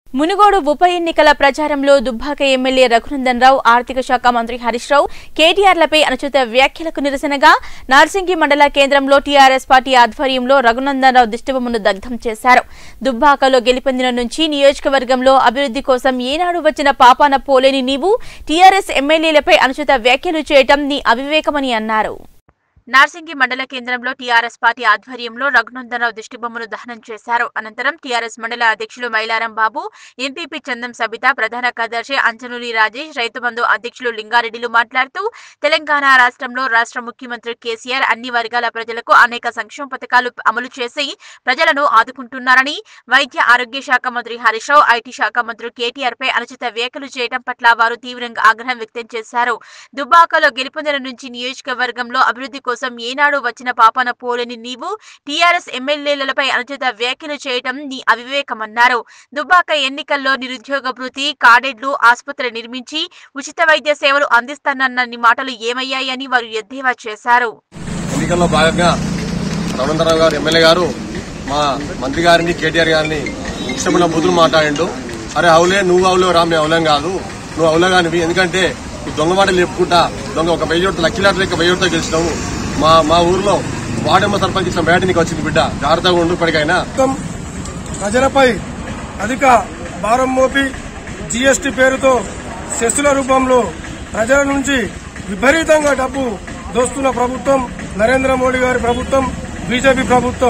మునుగోడు ఉప ఎన్నికల ప్రచారంలో దుబ్బాక ఎమ్మెల్యే రఘునందన్ రావు ఆర్థిక శాఖ మంత్రి హరీష్ రావు కేటీఆర్లపై అనుచిత వ్యాఖ్యలకు నిరసనగా నార్సింగి మండల కేంద్రంలో టీఆర్ఎస్ పార్టీ ఆధ్వర్యంలో రఘునందన్ రావు దిష్టిబొమ్మను దగ్ధం చేశారు దుబ్బాకలో గెలిపొందిన నుంచి నియోజకవర్గంలో అభివృద్ధి కోసం ఏనాడు వచ్చిన పాపాన పోలేని నీవు టీఆర్ఎస్ ఎమ్మెల్యేలపై అనుచిత వ్యాఖ్యలు చేయటం నీ అవివేకమని అన్నారు నార్సింగి మండల కేంద్రంలో టీఆర్ఎస్ పార్టీ ఆధ్వర్యంలో రఘునందనరావు దిష్టిబొమ్మను దహనం చేశారు అనంతరం టీఆర్ఎస్ మండల అధ్యక్షులు మైలారం బాబు ఎంపీపీ చందం సబిత ప్రధాన కార్యదర్శి అంజనూరి రాజేష్ రైతు బంధు అధ్యక్షులు లింగారెడ్డిలు మాట్లాడుతూ తెలంగాణ రాష్ట్రంలో రాష్ట్ర ముఖ్యమంత్రి కేసీఆర్ అన్ని వర్గాల ప్రజలకు అనేక సంక్షేమ పథకాలు అమలు చేసి ప్రజలను ఆదుకుంటున్నారని వైద్య ఆరోగ్య శాఖ మంత్రి హరీష్ రావు ఐటీ శాఖ మంత్రి కేటీఆర్ పై అనుచిత వ్యాఖ్యలు చేయడం పట్ల వారు తీవ్రంగా ఆగ్రహం వ్యక్తం చేశారు దుబ్బాకలో గెలుపొందిన నుంచి నియోజకవర్గంలో అభివృద్ధి కోసం ఏనాడు వచ్చిన పాపన పోలేని నీవు టీఆర్ఎస్ ఎమ్మెల్యేలపై అనుచిత వ్యాఖ్యలు చేయడం నీ అవివేకమన్నారు దుబ్బాక ఎన్నికల్లో నిరుద్యోగ భృతి కాడెడ్లు ఆసుపత్రి నిర్మించి ఉచిత వైద్య సేవలు అందిస్తానన్న నీ మాటలు ఏమయ్యాయని వారు ఎద్దేవా చేశారు ఎన్నికల్లో భాగంగా రవీంద్రరావు గారు ఎమ్మెల్యే గారు మా మంత్రి గారిని కేటీఆర్ గారిని ఇష్టమైన బుద్ధులు మాట్లాడిండు అరే అవులే నువ్వు అవులే రా మేము అవులేం కాదు నువ్వు అవులే కానివి ఎందుకంటే నువ్వు దొంగ మాటలు చెప్పుకుంటా దొంగ ఒక వెయ్యి ఓట్లు లక్కీ లాటరీ లెక్క వెయ్యి ఓట్లతో గెలిచినావు మా మా ఊర్లో వాడమ్మ సర్పంచ్ ఇచ్చిన బ్యాట్ నీకు వచ్చింది బిడ్డ జాగ్రత్తగా ఉండు ఇప్పటికైనా ప్రభుత్వం ప్రజలపై అధిక భారం మోపి జీఎస్టీ పేరుతో సెస్సుల రూపంలో ప్రజల నుంచి విపరీతంగా డబ్బు దోస్తున్న ప్రభుత్వం నరేంద్ర మోడీ గారి ప్రభుత్వం బీజేపీ ప్రభుత్వం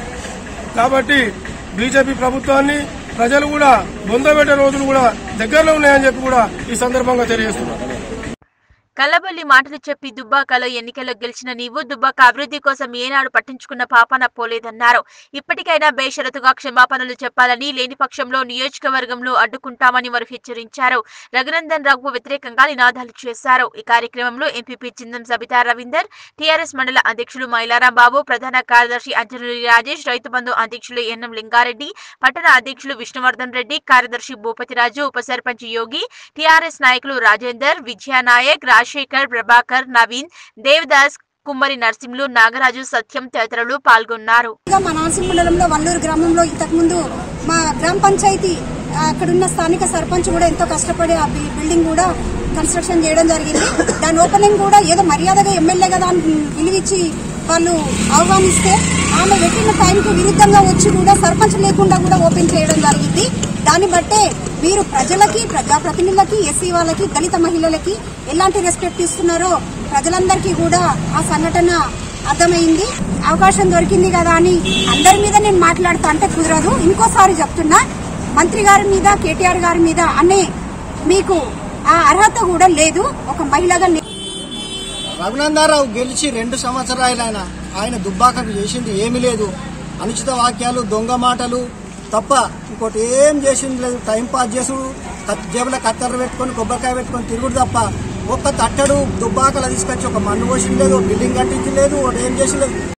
కాబట్టి బీజేపీ ప్రభుత్వాన్ని ప్రజలు కూడా బొందబెట్టే రోజులు కూడా దగ్గరలో ఉన్నాయని చెప్పి కూడా ఈ సందర్భంగా తెలియజేస్తున్నారు కల్లబొల్లి మాటలు చెప్పి దుబ్బాకలో ఎన్నికల్లో గెలిచిన నీవు దుబ్బాక అభివృద్ధి కోసం ఏనాడు పట్టించుకున్న పాపన పోలేదన్నారు ఇప్పటికైనా బేషరతుగా క్షమాపణలు చెప్పాలని లేని పక్షంలో నియోజకవర్గంలో అడ్డుకుంటామని వారు హెచ్చరించారు రఘునందన్ రావుకు వ్యతిరేకంగా నినాదాలు చేశారు ఈ కార్యక్రమంలో ఎంపీపీ చిందం సబితా రవీందర్ టీఆర్ఎస్ మండల అధ్యక్షులు మైలారాం బాబు ప్రధాన కార్యదర్శి అంజనూరి రాజేష్ రైతు బంధు అధ్యక్షులు ఎన్ఎం లింగారెడ్డి పట్టణ అధ్యక్షులు విష్ణువర్ధన్ రెడ్డి కార్యదర్శి భూపతిరాజు ఉప సర్పంచ్ యోగి టీఆర్ఎస్ నాయకులు రాజేందర్ విజయానాయక్ రాజశేఖర్ ప్రభాకర్ నవీన్ దేవదాస్ కుమ్మరి నర్సింహులు నాగరాజు సత్యం తదితరులు పాల్గొన్నారు ఇంకా మా నార్సింగ్ మండలంలో వల్లూరు గ్రామంలో ఇంతకుముందు మా గ్రామ పంచాయతీ ఆ, అక్కడున్న స్థానిక సర్పంచ్ కూడా ఎంతో కష్టపడి ఆ బి- బిల్డింగ్ కూడా కన్స్ట్రక్షన్ చేయడం జరిగింది దాని ఓపెనింగ్ కూడా ఏదో మర్యాదగా ఎమ్మెల్యే కదా అని పిలివిచ్చి వాళ్ళు ఆహ్వానిస్తే ఆమె పెట్టిన టైంకి విరుద్ధంగా వచ్చి కూడా సర్పంచ్ లేకుండా కూడా ఓపెన్ చేయడం జరిగింది దాన్ని బట్టే మీరు ప్రజలకి ప్రజాప్రతినిధులకి ఎస్సీ వాళ్ళకి దళిత మహిళలకి ఎలాంటి రెస్పెక్ట్ ఇస్తున్నారో ప్రజలందరికీ కూడా ఆ సంఘటన అర్థమైంది అవకాశం దొరికింది కదా అని అందరి మీద నేను మాట్లాడుతా అంటే కుదరదు ఇంకోసారి చెప్తున్నా మంత్రి గారి మీద కేటీఆర్ గారి మీద అనే మీకు ఆ అర్హత కూడా లేదు ఒక మహిళగా నే- రఘునందరావు గెలిచి రెండు సంవత్సరాలు ఆయన ఆయన దుబ్బాకకు చేసింది ఏమీ లేదు అనుచిత వాక్యాలు దొంగ మాటలు తప్ప ఇంకోటి ఏం చేసింది లేదు టైం పాస్ చేసుడు కత్- జేబులో కత్తెర పెట్టుకొని కొబ్బరికాయ పెట్టుకొని తిరుగుడు తప్ప ఒక్క తట్టడు దుబ్బాకలు తీసుకొచ్చి ఒక మన్ను పోసింది లేదు ఒక బిల్డింగ్ కట్టించి లేదు ఒకటి ఏం చేసి లేదు